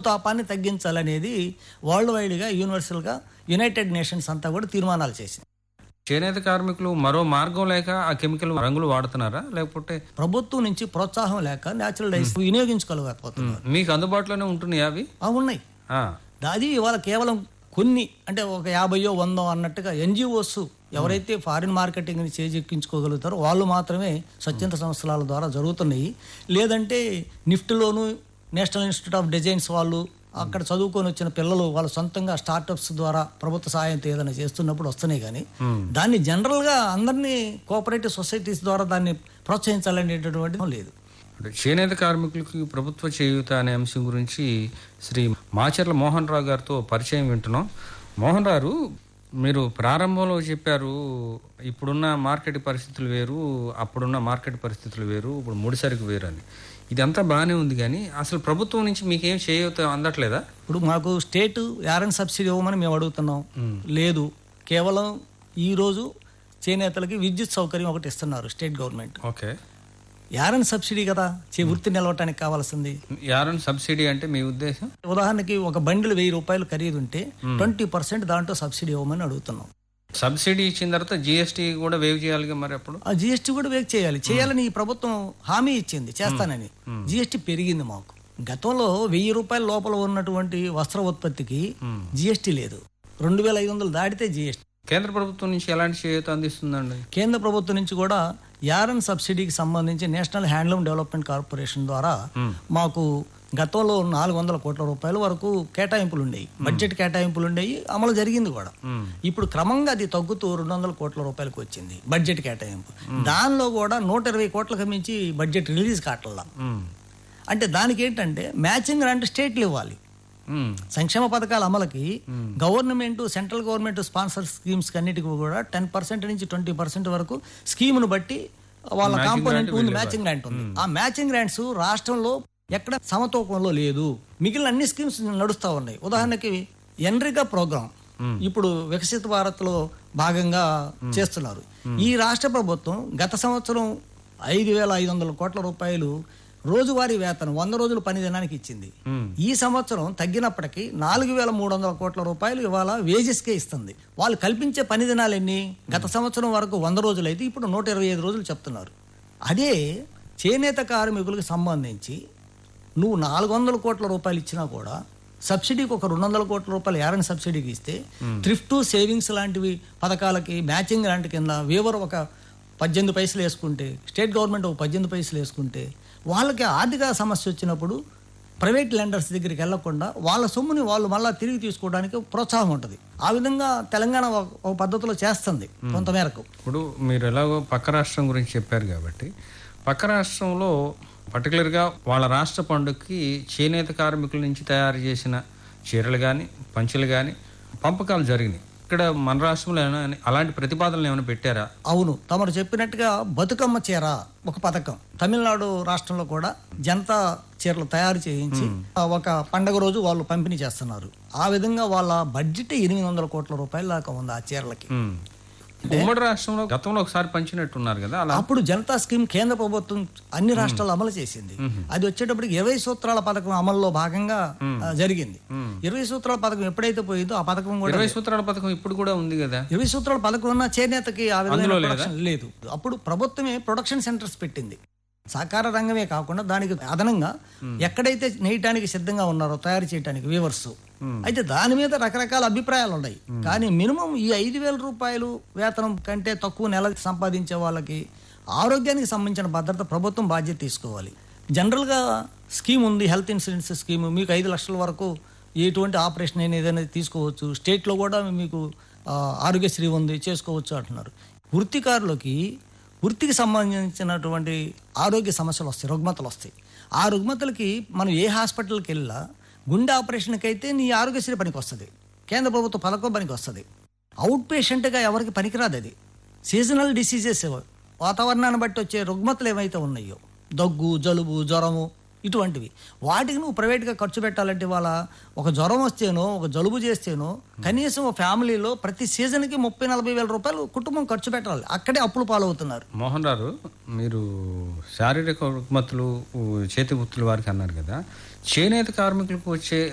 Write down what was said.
భూతాపాన్ని తగ్గించాలనేది world వైడ్గా యూనివర్సల్గా United nations అంతా కూడా తీర్మానాలు చేసింది చేనేత కార్మికులు మరో మార్గం లేక ఆ కెమికల్ రంగులు వాడుతున్నారా లేకపోతే ప్రభుత్వం నుంచి ప్రోత్సాహం లేక న్యాచురల్ డైస్ వినియోగించుకోలేకపోతున్నారు మీకు అందుబాటులోనే ఉంటున్నాయి అవి ఆ, ఉన్నాయి ఆ, అది ఇవాళ కేవలం కొన్ని అంటే ఒక యాభయో వందో అన్నట్టుగా ఎన్జిఓస్ ఎవరైతే ఫారిన్ మార్కెటింగ్ని చేజెక్కించుకోగలుగుతారో వాళ్ళు మాత్రమే స్వచ్ఛంద సంస్థల ద్వారా జరుగుతున్నాయి లేదంటే నిఫ్ట్లోను నేషనల్ ఇన్స్టిట్యూట్ ఆఫ్ డిజైన్స్ వాళ్ళు అక్కడ చదువుకొని వచ్చిన పిల్లలు వాళ్ళ సొంతంగా స్టార్టప్స్ ద్వారా ప్రభుత్వ సహాయంతో ఏదైనా చేస్తున్నప్పుడు వస్తున్నాయి కానీ దాన్ని జనరల్గా అందరినీ కోఆపరేటివ్ సొసైటీస్ ద్వారా దాన్ని ప్రోత్సహించాలనేటటువంటి లేదు అంటే చేనేత కార్మికులకి ప్రభుత్వ చేయూత అనే అంశం గురించి శ్రీ మాచర్ల మోహన్ రావు గారితో పరిచయం వింటున్నాం మోహన్ రావు మీరు ప్రారంభంలో చెప్పారు ఇప్పుడున్న మార్కెట్ పరిస్థితులు వేరు అప్పుడున్న మార్కెట్ పరిస్థితులు వేరు ఇప్పుడు ముడిసరికి వేరు అని ఇదంతా బాగానే ఉంది కానీ అసలు ప్రభుత్వం నుంచి మీకేం చేయూత అందట్లేదా ఇప్పుడు మాకు స్టేట్ యారన్ సబ్సిడీ ఇవ్వమని మేము అడుగుతున్నాం లేదు కేవలం ఈ రోజు చేనేతలకి విద్యుత్ సౌకర్యం ఒకటి ఇస్తున్నారు state government okay yarn subsidy కదా చే వృత్తి నిలవటానికి కావాల్సింది యారన్ సబ్సిడీ అంటే మీ ఉద్దేశం ఉదాహరణకి ఒక బండిల్ వెయ్యి రూపాయలు ఖరీదు ఉంటే ట్వంటీ పర్సెంట్ దాంట్లో సబ్సిడీ ఇవ్వమని అడుగుతున్నాం సబ్సిడీ ఇచ్చిన తర్వాత జిఎస్టీ కూడా వేవ్ చేయాలిగా మరి అప్పుడు ఆ జిఎస్టీ కూడా వేక్ చేయాలి చేయాలని ఈ ప్రభుత్వం హామీ ఇచ్చింది చేస్తానని జిఎస్టీ పెరిగింది మాకు గతంలో వెయ్యి రూపాయల లోపల ఉన్నటువంటి వస్త్ర ఉత్పత్తికి జిఎస్టీ లేదు రెండు వేల ఐదు వందలు దాటితే జిఎస్టీ కేంద్ర ప్రభుత్వం నుంచి ఎలాంటి చేయూత అందిస్తుందండి కేంద్ర ప్రభుత్వం నుంచి కూడా యారన్ సబ్సిడీకి సంబంధించి నేషనల్ హ్యాండ్లూమ్ డెవలప్మెంట్ కార్పొరేషన్ ద్వారా మాకు గతంలో నాలుగు వందల కోట్ల రూపాయల వరకు కేటాయింపులు ఉండేవి బడ్జెట్ కేటాయింపులు ఉండేవి అమలు జరిగింది కూడా ఇప్పుడు క్రమంగా అది తగ్గుతూ రెండు వందల కోట్ల రూపాయలకు వచ్చింది బడ్జెట్ కేటాయింపు దానిలో కూడా నూట ఇరవై కోట్లకు మించి బడ్జెట్ రిలీజ్ కావట్లా మ్మ్. అంటే దానికి ఏంటంటే మ్యాచింగ్ అంటే స్టేట్లు ఇవ్వాలి మ్మ్. సంక్షేమ పథకాల అమలుకి government central government sponsor schemes అన్నిటికీ కూడా టెన్ పర్సెంట్ నుంచి ట్వంటీ పర్సెంట్ వరకు స్కీమ్ను బట్టి వాళ్ళ కాంపోనెంట్ ఉంది మ్యాచింగ్ గ్రాంట్ ఉంది ఆ మ్యాచింగ్ గ్రాంట్స్ రాష్ట్రంలో ఎక్కడ సమతూకంలో లేదు మిగిలిన అన్ని స్కీమ్స్ నడుస్తా ఉన్నాయి ఉదాహరణకి ఎన్రిగా ప్రోగ్రామ్ ఇప్పుడు వికసిత భారత్ లో భాగంగా చేస్తున్నారు ఈ రాష్ట్ర ప్రభుత్వం గత సంవత్సరం ఐదు వేల ఐదు వందల కోట్ల రూపాయలు రోజువారీ వేతనం వంద రోజులు పని దినానికి ఇచ్చింది మ్మ్. ఈ సంవత్సరం తగ్గినప్పటికీ నాలుగు వేల మూడు వందల కోట్ల రూపాయలు ఇవాళ వేజెస్కే ఇస్తుంది వాళ్ళు కల్పించే పని దినాలు ఎన్ని గత సంవత్సరం వరకు వంద రోజులు అయితే ఇప్పుడు నూట ఇరవై ఐదు రోజులు చెప్తున్నారు అదే చేనేత కార్మికులకు సంబంధించి నువ్వు నాలుగు వందల కోట్ల రూపాయలు ఇచ్చినా కూడా సబ్సిడీకి ఒక రెండు వందల కోట్ల రూపాయలు యారన్ సబ్సిడీకి ఇస్తే థ్రిఫ్ట్ సేవింగ్స్ లాంటివి పథకాలకి మ్యాచింగ్ లాంటి కింద వేవర్ ఒక పద్దెనిమిది పైసలు వేసుకుంటే స్టేట్ గవర్నమెంట్ ఒక పద్దెనిమిది పైసలు వేసుకుంటే వాళ్ళకి ఆర్థిక సమస్య వచ్చినప్పుడు ప్రైవేట్ లెండర్స్ దగ్గరికి వెళ్లకుండా వాళ్ళ సొమ్ముని వాళ్ళు మళ్ళీ తిరిగి తీసుకోవడానికి ప్రోత్సాహం ఉంటుంది ఆ విధంగా తెలంగాణ ఒక ఒక పద్ధతిలో చేస్తుంది కొంతమేరకు ఇప్పుడు మీరు ఎలాగో పక్క రాష్ట్రం గురించి చెప్పారు కాబట్టి పక్క రాష్ట్రంలో పర్టికులర్గా వాళ్ళ రాష్ట్ర పండుగకి చేనేత కార్మికుల నుంచి తయారు చేసిన చీరలు కానీ పంచెలు కానీ పంపకాలు జరిగినాయి ఇక్కడ మన రాష్ట్రంలో ఏమైనా అలాంటి ప్రతిపాదనలు ఏమైనా పెట్టారా అవును తమరు చెప్పినట్టుగా బతుకమ్మ చీర ఒక పథకం తమిళనాడు రాష్ట్రంలో కూడా జనతా చీరలు తయారు చేయించి ఆ ఒక పండగ రోజు వాళ్ళు పంపిణీ చేస్తున్నారు ఆ విధంగా వాళ్ళ బడ్జెట్ ఎనిమిది వందల కోట్ల రూపాయల దాకా ఉంది ఆ చీరలకి మ్మ్. ఉమ్మడి రాష్ట్రంలో గతంలో ఒకసారి పంచినట్టున్నారు కదా అలా అప్పుడు జనతా స్కీమ్ కేంద్ర ప్రభుత్వం అన్ని రాష్ట్రాలు అమలు చేసింది అది వచ్చేటప్పటికి ఇరవై సూత్రాల పథకం అమల్లో భాగంగా ఆ, జరిగింది ఇరవై సూత్రాల పథకం ఎప్పుడైతే పోయిందో ఆ పథకం కూడా ఇరవై సూత్రాల పథకం ఇప్పుడు కూడా ఉంది కదా ఇరవై సూత్రాల పథకం ఉన్న చేనేతకి ఆ విధమైన ప్రొడక్షన్ లేదు అప్పుడు ప్రభుత్వమే ప్రొడక్షన్ సెంటర్స్ పెట్టింది సహకార రంగమే కాకుండా దానికి అదనంగా ఎక్కడైతే నేయటానికి సిద్ధంగా ఉన్నారో తయారు చేయడానికి వీవర్స్ అయితే దాని మీద రకరకాల అభిప్రాయాలు ఉన్నాయి కానీ మినిమం ఈ ఐదు వేల రూపాయలు వేతనం కంటే తక్కువ నెల సంపాదించే వాళ్ళకి ఆరోగ్యానికి సంబంధించిన భద్రత ప్రభుత్వం బాధ్యత తీసుకోవాలి జనరల్గా స్కీమ్ ఉంది హెల్త్ ఇన్సూరెన్స్ స్కీమ్ మీకు ఐదు లక్షల వరకు ఎటువంటి ఆపరేషన్ అయినా ఏదైనా తీసుకోవచ్చు స్టేట్లో కూడా మీకు ఆ, ఆరోగ్యశ్రీ ఉంది చేసుకోవచ్చు అంటున్నారు వృత్తికారులకి వృత్తికి సంబంధించినటువంటి ఆరోగ్య సమస్యలు వస్తాయి రుగ్మతలు వస్తాయి ఆ రుగ్మతలకి మనం ఏ హాస్పిటల్కి వెళ్ళినా గుండె ఆపరేషన్కి అయితే నీ ఆరోగ్యశ్రీ పనికి వస్తుంది కేంద్ర ప్రభుత్వ పథకం పనికి వస్తుంది అవుట్ పేషెంట్గా ఎవరికి పనికిరాదు అది సీజనల్ డిసీజెస్ వాతావరణాన్ని బట్టి వచ్చే రుగ్మతలు ఏవైతే ఉన్నాయో దగ్గు జలుబు జ్వరము ఇటువంటివి వాటికి నువ్వు ప్రైవేట్గా ఖర్చు పెట్టాలంటే వాళ్ళ ఒక జ్వరం వస్తేనో ఒక జలుబు చేస్తేనో కనీసం ఒక ఫ్యామిలీలో ప్రతి సీజన్కి ముప్పై నలభై వేల రూపాయలు కుటుంబం ఖర్చు పెట్టాలి అక్కడే అప్పులు పాలవుతున్నారు మోహన్ రావు మీరు శారీరక రుగ్మతులు చేతి వృత్తుల వారికి అన్నారు కదా చేనేత కార్మికులకు వచ్చే